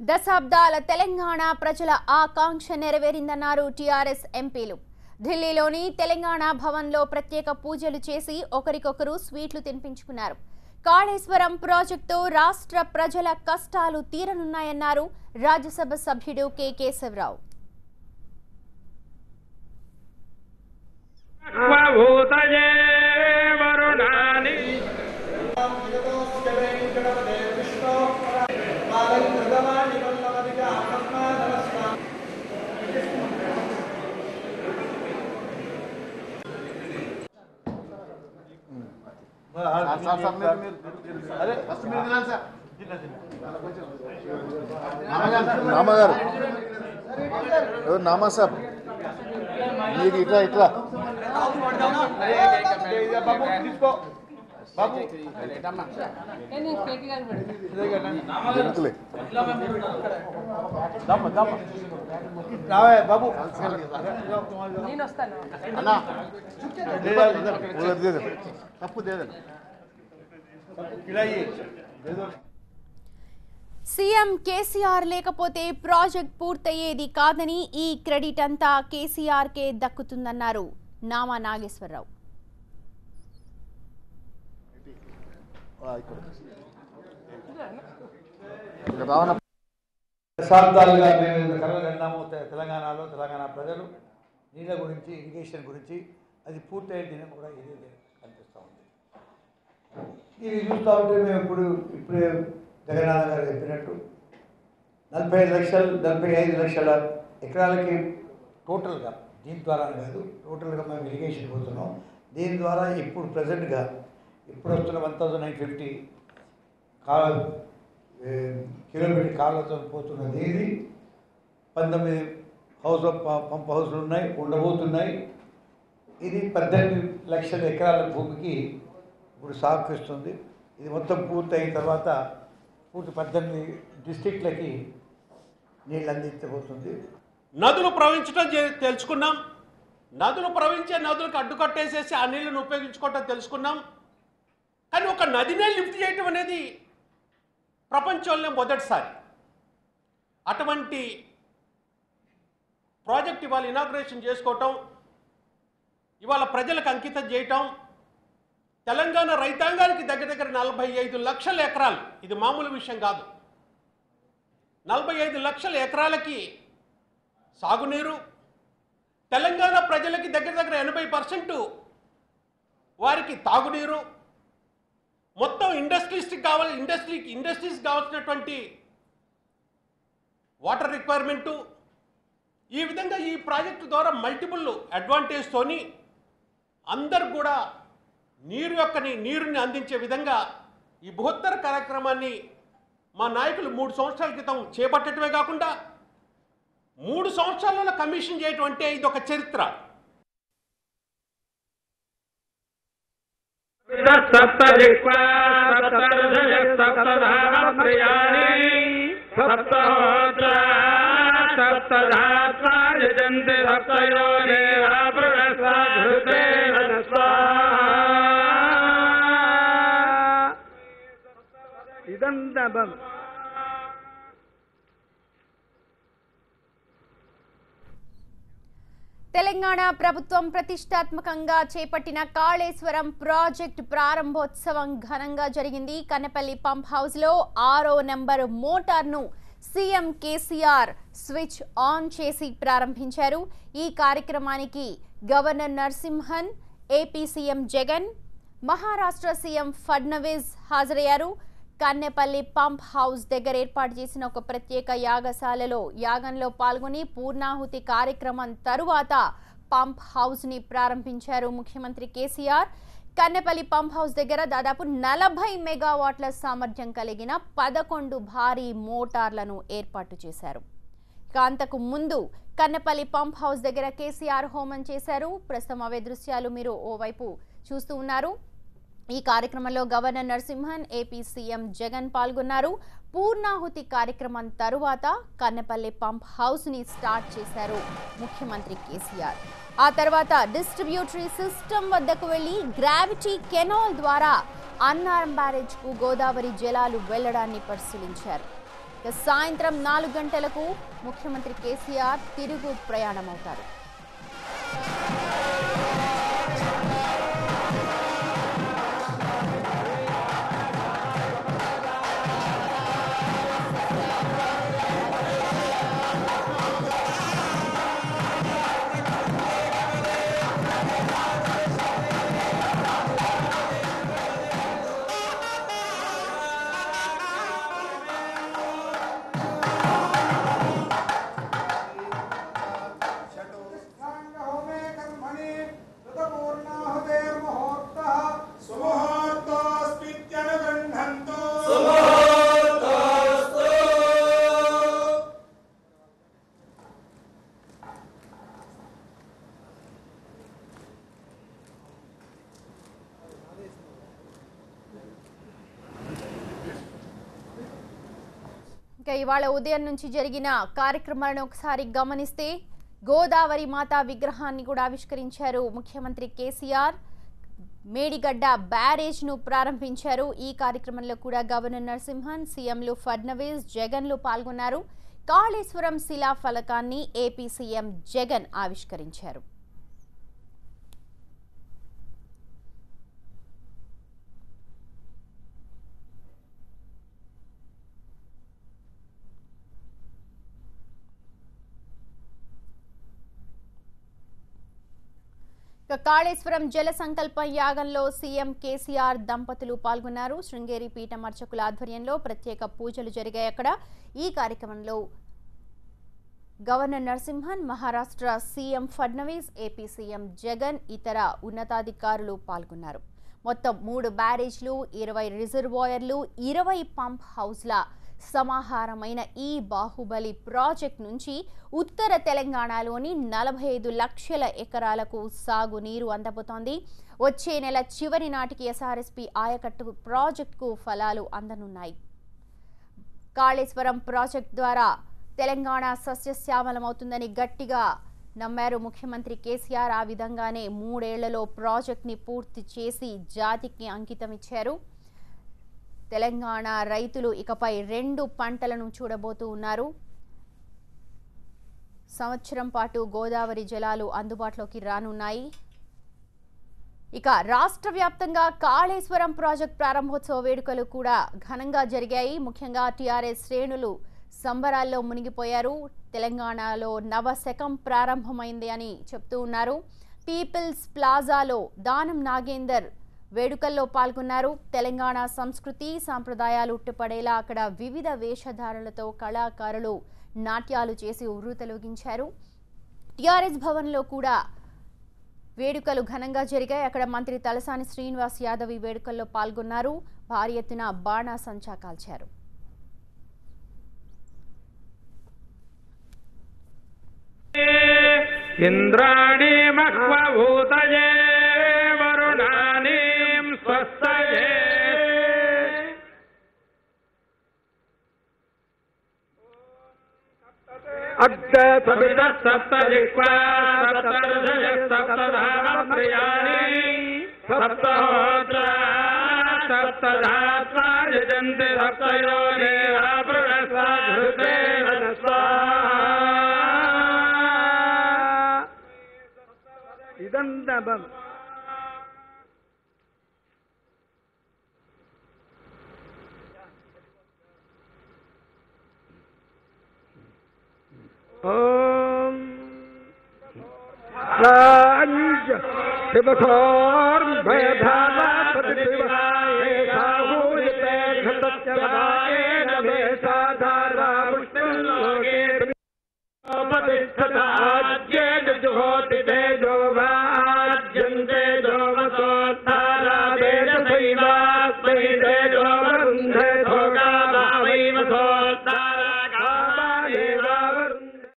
దశాబ్దాల తెలంగాణ ప్రజల ఆకాంక్ష నెరవేరిందన్నారు టీఆర్ఎస్ ఎంపీలు ఢిల్లీలోని తెలంగాణ భవన్లో ప్రత్యేక పూజలు చేసి ఒకరికొకరు స్వీట్లు తినిపించుకున్నారు కాళేశ్వరం ప్రాజెక్టుతో రాష్ట్ర ప్రజల కష్టాలు తీరనున్నాయన్నారు రాజ్యసభ సభ్యుడు కె కేశవరావు భూతయే వరుణాని అరే ఫస్ట్ మీరు తినాలి సార్ నామగారు ఎవరు నామా సాబ్ మీకు ఇట్లా ఇట్లా బాబు తీసుకో బాబు జంతులే దమ్మ దమ్మ రావే బాబు అన్నా ఉదర్ దేదే తప్పు దేదే ఇలా ఇయ్యి. సీఎం కేసీఆర్ లేకపోతే ప్రాజెక్ట్ పూర్తయ్యేది కాదని ఈ క్రెడిట్ అంతా కేసీఆర్కే దక్కుతుందన్నారు నామా నాగేశ్వరరావు ఇక్కడ ఇక్కడ రావణ దశాబ్దాలుగా మేము కలలు కన్నాము తె- తెలంగాణలో తెలంగాణ ప్రజలు నీళ్ళ గురించి ఇరిగేషన్ గురించి అది పూర్తయ్యే దినం కూడా ఇదే దినం కనిపిస్తూ ఉంది ఇది చూస్తూ ఉంటే మేము ఇప్పుడు ఇప్పుడే జగన్నాథ్ గారు చెప్పినట్టు నలభై ఐదు లక్షలు నలభై ఐదు లక్షల ఎకరాలకి టోటల్గా దీని ద్వారా కాదు టోటల్గా మేము ఇరిగేషన్ పోతున్నాం దీని ద్వారా ఇప్పుడు ప్రజెంట్గా ఇప్పుడు వస్తున్న వన్ థౌజండ్ నైన్ ఫిఫ్టీ కాల ఏ, కిలోమీటర్ కాళ్ళతో పోతున్నది ఇది పంతొమ్మిది హౌస్ ఆఫ్ ప- పంప్ హౌస్లు ఉన్నాయి ఉండబోతున్నాయి ఇది పద్దెనిమిది లక్షల ఎకరాల భూమికి ఇప్పుడు సాగు ఇస్తుంది ఇది మొత్తం పూర్తి అయిన తర్వాత పూర్తి పద్దెనిమిది డిస్టిక్లకి నీళ్ళు అందించబోతుంది నదులు ప్రవహించడం చే- తెలుసుకున్నాం నదులు ప్రవహించే నదులకు అడ్డుకట్టేసేసి ఆ నీళ్లను ఉపయోగించుకోవటం తెలుసుకున్నాం కానీ ఒక నదినే లిఫ్ట్ చేయటం అనేది ప్రపంచంలో మొదటిసారి అటువంటి ప్రాజెక్ట్ ఇవాళ ఇనాగ్రేషన్ చేసుకోవటం ఇవాళ ప్రజలకు అంకితం చేయటం తెలంగాణ రైతాంగానికి దగ్గర దగ్గర నలభై ఐదు లక్షల ఎకరాలు ఇది మామూలు విషయం కాదు నలభై ఐదు లక్షల ఎకరాలకి సాగునీరు తెలంగాణ ప్రజలకి దగ్గర దగ్గర ఎనభై పర్సెంట్ వారికి తాగునీరు మొత్తం ఇండస్ట్రీస్కి కావాలి ఇండస్ట్రీకి ఇండస్ట్రీస్ కావాల్సినటువంటి వాటర్ రిక్వైర్మెంటు ఈ విధంగా ఈ ప్రాజెక్టు ద్వారా మల్టిపుల్ అడ్వాంటేజ్తోని అందరు కూడా నీరు యొక్కని నీరుని అందించే విధంగా ఈ బృహత్తర కార్యక్రమాన్ని మా నాయకులు మూడు సంవత్సరాల క్రితం చేపట్టడమే కాకుండా మూడు సంవత్సరాలలో కమిషన్ చేయటం అంటే ఇది ఒక చరిత్ర సప్తజిహ్వా సప్తర్షయ సప్తధామప్రియాణి సప్తహోత్రా సప్తధాత్వా యజంతి సప్తయోనిరా బృహస్పతిర్దేవ స్వాహా ఇదంతా బం తెలంగాణ ప్రభుత్వం ప్రతిష్టాత్మకంగా చేపట్టిన కాళేశ్వరం ప్రాజెక్టు ప్రారంభోత్సవం ఘనంగా జరిగింది కన్నపల్లి పంప్ హౌస్ లో ఆరో నెంబర్ మోటార్ను సీఎం కేసీఆర్ స్విచ్ ఆన్ చేసి ప్రారంభించారు ఈ కార్యక్రమానికి governor Narasimhan AP CM Jagan Maharashtra CM Fadnavis హాజరయ్యారు కన్నెపల్లి పంప్ హౌస్ దగ్గర ఏర్పాటు చేసిన ఒక ప్రత్యేక యాగశాలలో యాగంలో పాల్గొని పూర్ణాహుతి కార్యక్రమం తరువాత పంప్ హౌస్ ని ప్రారంభించారు ముఖ్యమంత్రి కేసీఆర్ కన్నెపల్లి పంప్ హౌస్ దగ్గర దాదాపు నలభై మెగావాట్ల సామర్థ్యం కలిగిన పదకొండు భారీ మోటార్లను ఏర్పాటు చేశారు ఇక అంతకు ముందు కన్నెపల్లి పంప్ హౌస్ దగ్గర కేసీఆర్ హోమం చేశారు ప్రస్తుతం అవే దృశ్యాలు మీరు ఓవైపు చూస్తూ ఉన్నారు ఈ కార్యక్రమంలో governor Narasimhan AP CM Jagan పాల్గొన్నారు పూర్ణాహుతి కార్యక్రమం తరువాత కన్నెపల్లి పంప్ హౌస్ ని స్టార్ట్ చేశారు ముఖ్యమంత్రి కేసీఆర్ ఆ తర్వాత డిస్ట్రిబ్యూటరీ సిస్టమ్ వద్దకు వెళ్లి గ్రావిటీ కెనాల్ ద్వారా అన్నారం బ్యారేజ్ కు గోదావరి జలాలు వెళ్లడాన్ని పరిశీలించారు ఇక సాయంత్రం నాలుగు గంటలకు ముఖ్యమంత్రి కేసీఆర్ తిరుగు ప్రయాణమవుతారు होमे कर्मणि ऋतपूर्णाहुतेर्मुहूर्तः सुमुहूर्तोऽस्मित्यनुगृह्णन्तु ఇంకా ఇవాళ ఉదయం నుంచి జరిగిన కార్యక్రమాలను ఒకసారి గమనిస్తే గోదావరి మాత విగ్రహాన్ని కూడా ఆవిష్కరించారు ముఖ్యమంత్రి కేసీఆర్ మేడిగడ్డ బ్యారేజ్ ను ప్రారంభించారు ఈ కార్యక్రమంలో కూడా గవర్నర్ నరసింహన్ సీఎంలు ఫడ్నవీస్ జగన్లు పాల్గొన్నారు కాళేశ్వరం శిలా ఫలకాన్ని ఏపీ సీఎం జగన్ ఆవిష్కరించారు ఇక కాళేశ్వరం జల సంకల్ప యాగంలో సీఎం కేసీఆర్ దంపతులు పాల్గొన్నారు శృంగేరి పీఠం అర్చకుల ఆధ్వర్యంలో ప్రత్యేక పూజలు జరిగాయి అక్కడ ఈ కార్యక్రమంలో governor Narasimhan Maharashtra CM Fadnavis AP CM Jagan ఇతర ఉన్నతాధికారులు పాల్గొన్నారు మొత్తం మూడు బ్యారేజ్లు ఇరవై రిజర్వాయర్లు ఇరవై పంప్ హౌస్ల సమాహారమైన ఈ బాహుబలి ప్రాజెక్ట్ నుంచి ఉత్తర తెలంగాణలోని నలభై ఐదు లక్షల ఎకరాలకు సాగునీరు అందబోతోంది వచ్చే నెల చివరి నాటికి ఎస్ఆర్ఎస్పి ఆయకట్టు ప్రాజెక్టుకు ఫలాలు అందనున్నాయి కాళేశ్వరం ప్రాజెక్ట్ ద్వారా తెలంగాణ సస్యశ్యామలమవుతుందని గట్టిగా నమ్మారు ముఖ్యమంత్రి కేసీఆర్ ఆ విధంగానే మూడేళ్లలో ప్రాజెక్ట్ని పూర్తి చేసి జాతికి అంకితం ఇచ్చారు తెలంగాణ రైతులు ఇకపై రెండు పంటలను చూడబోతూ ఉన్నారు సంవత్సరం పాటు గోదావరి జలాలు అందుబాటులోకి రానున్నాయి ఇక రాష్ట్ర వ్యాప్తంగా కాళేశ్వరం ప్రాజెక్ట్ ప్రారంభోత్సవ వేడుకలు కూడా ఘనంగా జరిగాయి ముఖ్యంగా టీఆర్ఎస్ శ్రేణులు సంబరాల్లో మునిగిపోయారు తెలంగాణలో నవశకం ప్రారంభమైంది అని చెప్తూ ఉన్నారు పీపుల్స్ ప్లాజాలో దానం నాగేందర్ వేడుకల్లో పాల్గొన్నారు తెలంగాణ సంస్కృతి సాంప్రదాయాలు ఉట్టిపడేలా అక్కడ వివిధ వేషధారణలతో కళాకారులు నాట్యాలు చేసి ఉర్రూతలొగించారు టిఆర్ఎస్ భవన్లో కూడా వేడుకలు ఘనంగా జరిగాయి అక్కడ మంత్రి తలసాని శ్రీనివాస్ యాదవ్ ఈ వేడుకల్లో పాల్గొన్నారు భారీ ఎత్తున బాణాసంచా కాల్చారు इन्द्राणी मह्वभूतये वरुणानीं स्वस्तये अग्रे सवितः सप्तजिह्वा सप्तर्षयः सप्तधामप्रियाणि सप्तहोत्रा सप्तधात्मा यजन्ति सप्तयोने अपृणस्वाधृतेन स्वाहा इदन्तम् ॐ राञ्ज शिवसोर्भयधामा प्रतिदिवाये साहूयते घटत्यवाये न मे साधार